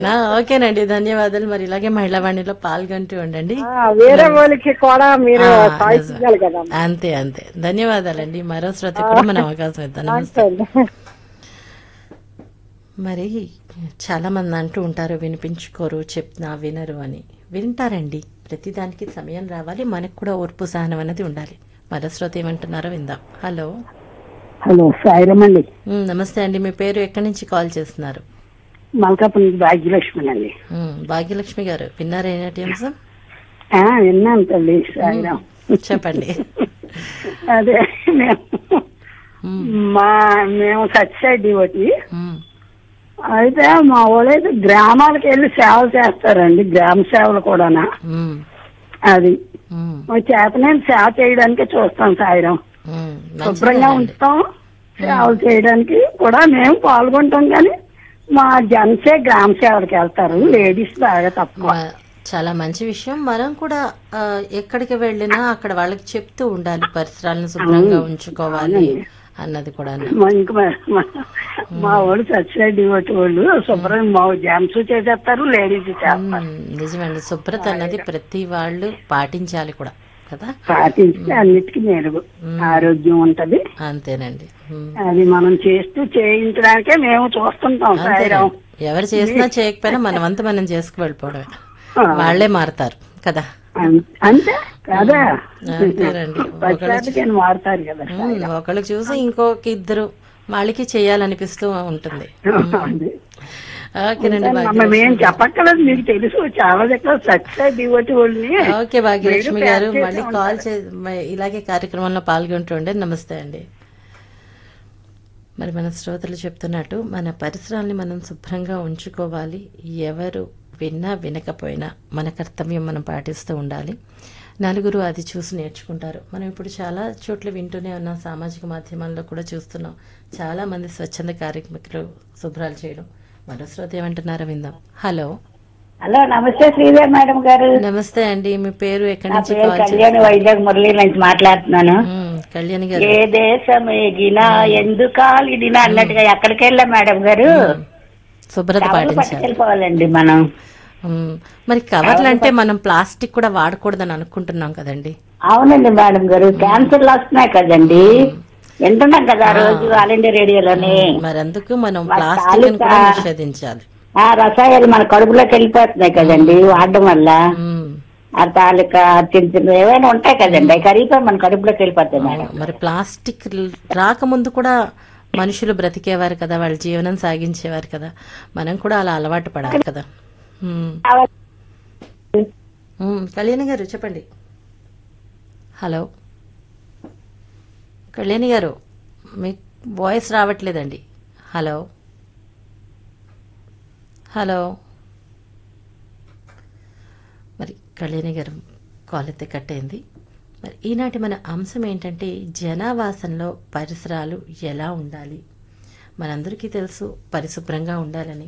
ఆ, ఓకేనండి ధన్యవాదాలు మరి ఇలాగే మహిళా వాణిలో పాల్గొంటూ ఉండండి ఆ, వేరే వాళ్ళకి కూడా మీరు ఆ, సాయి నిజం. చేయాలి కదా అంతే అంతే ధన్యవాదాలండి మరో శ్రోత కూడా మనం అవకాశం ఇద్దాం నమస్తే మరి చాలా మంది అంటూ ఉంటారు వినిపించుకోరు చెప్తున్నా వినరు అని వింటారండి ప్రతిదానికి సమయం రావాలి మనకు కూడా ఓర్పు సహనం అనేది ఉండాలి మరో శ్రోత ఏమంటున్నారో విందాం హలో హలో సాయిరం అండి ఉమ్, నమస్తే అండి మీ పేరు ఎక్కడి నుంచి కాల్ చేస్తున్నారు మల్కాపురం నుంచి భాగ్యలక్ష్మి అండి ఉమ్, భాగ్యలక్ష్మి గారు విన్నారా ఏంటి అంశం ఆ, విన్నాను తల్లి సాయిరం చెప్పండి అదే మేము ఉమ్, మా మేము సత్యసైడ్ ఒకటి ఉమ్, అయితే మా వాళ్ళైతే గ్రామాలకు వెళ్ళి సేవ చేస్తారండి గ్రామ సేవలు కూడానా ఉమ్, అది ఉమ్, మా చేతనే సేవ చేయడానికి చూస్తాం సాయిరం ఉమ్, శుభ్రంగా మంచిదేనండి. ఉంచుతాం సేవ చేయడానికి కూడా మేము పాల్గొంటాం కానీ మా జెంట్సే గ్రామ సేవలకు వెళ్తారు లేడీస్ బాగా తక్కువ మ- చాలా మంచి విషయం మనం కూడా ఆ, ఎక్కడికి వెళ్ళినా అక్కడ వాళ్ళకి చెప్తూ ఉండాలి పరిసరాలను శుభ్రంగా ఉంచుకోవాలి అన్నది కూడా మా ఇంకా మా- మా- మా వాళ్ళు సచ్చిరెడ్డి ఒకటి వాళ్ళు శుభ్రం మా జెంట్స్ చేసేస్తారు లేడీస్ చేస్తారు నిజమండి శుభ్రత అన్నది ప్రతి వాళ్ళు పాటించాలి కూడా కదా పాటించి అన్నిటికీ మెరుగు ఆరోగ్యం ఉంటది అంతేనండి ఉమ్, అది మనం చేస్తూ చేయించడానికే మేము చూస్తుంటాం సాయిరాం అంతేనండి ఎవరు చేసినా చేయకపోయినా మన వంతు మనం చేసుకు వెళ్ళిపోవడమే ఆ. వాళ్లే మారతారు కదా అం- అంతే కదా అంతేనండి పశ్చాత్తాపం మారుతారు కదా ఉమ్, ఒకళ్ళు చూసి ఇంకొక ఇద్దరు వాళ్ళకి చేయాలనిపిస్తూ ఉంటుంది అది. ఓకేనండి అమ్మ, భాగ్యలక్ష్మి మేము చెప్పక్కర్లేదు మీకు తెలుసు చాలా దగ్గర సక్సెస్ దివటి వాళ్ళని ఓకే భాగ్యలక్ష్మి మీరు గారు ప్యాక్ మళ్ళీ చేసే కాల్ చే మ- ఇలాగే కార్యక్రమంలో పాల్గొంటుండే నమస్తే అండి మరి మన శ్రోతలు చెప్తున్నట్టు మన పరిసరాల్ని మనం శుభ్రంగా ఉంచుకోవాలి ఎవరు విన్నా వినకపోయినా మన కర్తవ్యం మనం పాటిస్తూ ఉండాలి నలుగురు అది చూసి నేర్చుకుంటారు మనం ఇప్పుడు చాలా చోట్ల వింటూనే ఉన్నాం సామాజిక మాధ్యమాల్లో కూడా చూస్తున్నాం చాలా మంది స్వచ్ఛంద కార్యక్రమాలు శుభ్రాలు చేయడం మరో శ్రోత ఏమంటున్నారో విందాం హలో హలో నమస్తే శ్రీదేవి మేడం గారు నమస్తే అండి మీ పేరు ఎక్కడి నా నుంచి పేరు కాల్ కళ్యాణి వైజాగ్ మురళి నుంచి మాట్లాడుతున్నాను మ్మ్, కళ్యాణి గారు ఏ దేశం ఎగినా ఎందుకాలిడినా అన్నట్టుగా ఎక్కడికి వెళ్ళా మేడం గారు శుభ్రత కవర్లు పాటించాలి పట్టుకెళ్ళిపోవాలండి మనం మ్మ్. మరి కవర్లు అంటే మనం ప్లాస్టిక్ కూడా వాడకూడదని అనుకుంటున్నాం కదండి అవునండి మేడం గారు క్యాన్సర్లు వస్తున్నాయి కదండి వింటున్నాం కదా రోజు ఆల్ ఇండియా రేడియోలోని మరి అందుకు మనం మరి ప్లాస్టిక్ కూడా తాలూకా- నిషేధించాలి ఆ రసాయనాలు మన కడుపులోకి వెళ్ళిపోతున్నాయి కదండి వాడడం వల్ల మ్మ్. ఆ తాలూకా చిన్న చిన్న ఏమైనా ఉంటాయి కదండి అవి కరిగిపోయి మన కడుపులోకి వెళ్ళిపోతాయి మేడం మరి ప్లాస్టిక్ రాకముందు కూడా మనుషులు బ్రతికేవారు కదా వాళ్ళ జీవనం సాగించేవారు కదా మనం కూడా అలా అలవాటు పడాలి కదా మ్మ్. మ్మ్. కళ్యాణి గారు చెప్పండి హలో కళ్యాణి గారు మీ వాయిస్ రావట్లేదండి హలో హలో మరి కళ్యాణి గారు కాల్ అయితే కట్ అయింది మరి ఈనాటి మన అంశం ఏంటంటే జనావాసంలో పరిసరాలు ఎలా ఉండాలి మనందరికీ తెలుసు పరిశుభ్రంగా ఉండాలని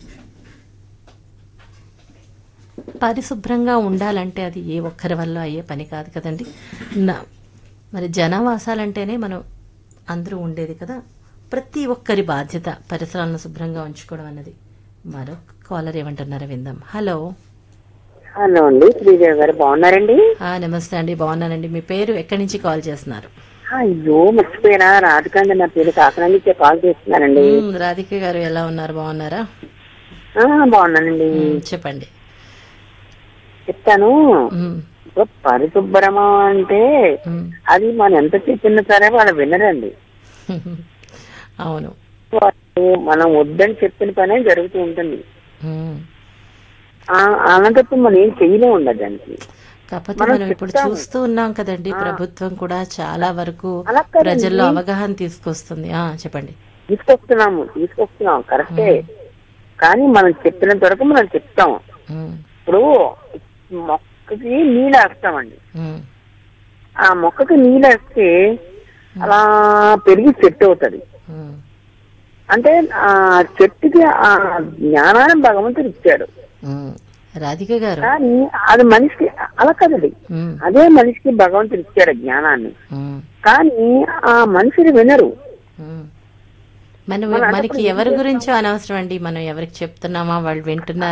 పరిశుభ్రంగా ఉండాలంటే అది ఏ ఒక్కరి వల్ల అయ్యే పని కాదు కదండి నా మరి జనావాసాలంటేనే మనం అందరూ ఉండేది కదా ప్రతి ఒక్కరి బాధ్యత పరిసరాలను శుభ్రంగా ఉంచుకోవడం అన్నది మరో కాలర్ ఏమంటున్నారో విందాం హలో హలో అండి శ్రీదేవి గారు బాగున్నారండి ఆ, నమస్తే అండి బాగున్నానండి మీ పేరు ఎక్కడి నుంచి కాల్ చేస్తున్నారు అయ్యో మర్చిపోయినా రాధికాండి నా పేరు కాకినాడ నుంచి కాల్ చేస్తున్నానండి మ్మ్, రాధిక గారు ఎలా ఉన్నారు బాగున్నారా ఆ, బాగున్నానండి మ్మ్, చెప్పండి చెప్తాను మ్మ్, ఇప్పుడు పరిశుభ్రమ అంటే మ్మ్. అది మనం ఎంత చెప్పినా సరే వాళ్ళు వినరండి అవును వాళ్ళు మనం వద్దని చెప్పిన పనే జరుగుతూ ఉంటుంది మ్మ్. ఆ అలాంటప్పుడు మనం ఏం చేయలేము ఉండదు దానికి కాకపోతే మనం మనం ఇప్పుడు చెప్తాము. చూస్తూ ఉన్నాం కదండి ప్రభుత్వం కూడా చాలా వరకు అలా కాదండి. ప్రజల్లో అవగాహన తీసుకొస్తుంది ఆ చెప్పండి తీసుకొస్తున్నాము తీసుకొస్తున్నాం కరెక్టే కానీ మనం చెప్పినంత వరకు మనం చెప్తాం మ్మ్, ఇప్పుడు మొక్కకి నీళ్ళు వేస్తామండి మ్మ్, ఆ మొక్కకి నీళ్ళు వేస్తే అలా పెరిగి చెట్టు అవుతుంది మ్మ్, అంటే ఆ చెట్టుకి ఆ జ్ఞానాన్ని భగవంతుడు ఇచ్చాడు మ్మ్. రాధిక గారు కానీ అది మనిషికి అలా కదండి మ్మ్, అదే మనిషికి భగవంతుడు ఇచ్చాడు జ్ఞానాన్ని మ్మ్, కానీ ఆ మనుషులు వినరు మ్మ్. మనం మనం మనకి అప్పుడు ఎవరి గురించో అనవసరం అండి మనం ఎవరికి చెప్తున్నామా వాళ్ళు వింటున్నారా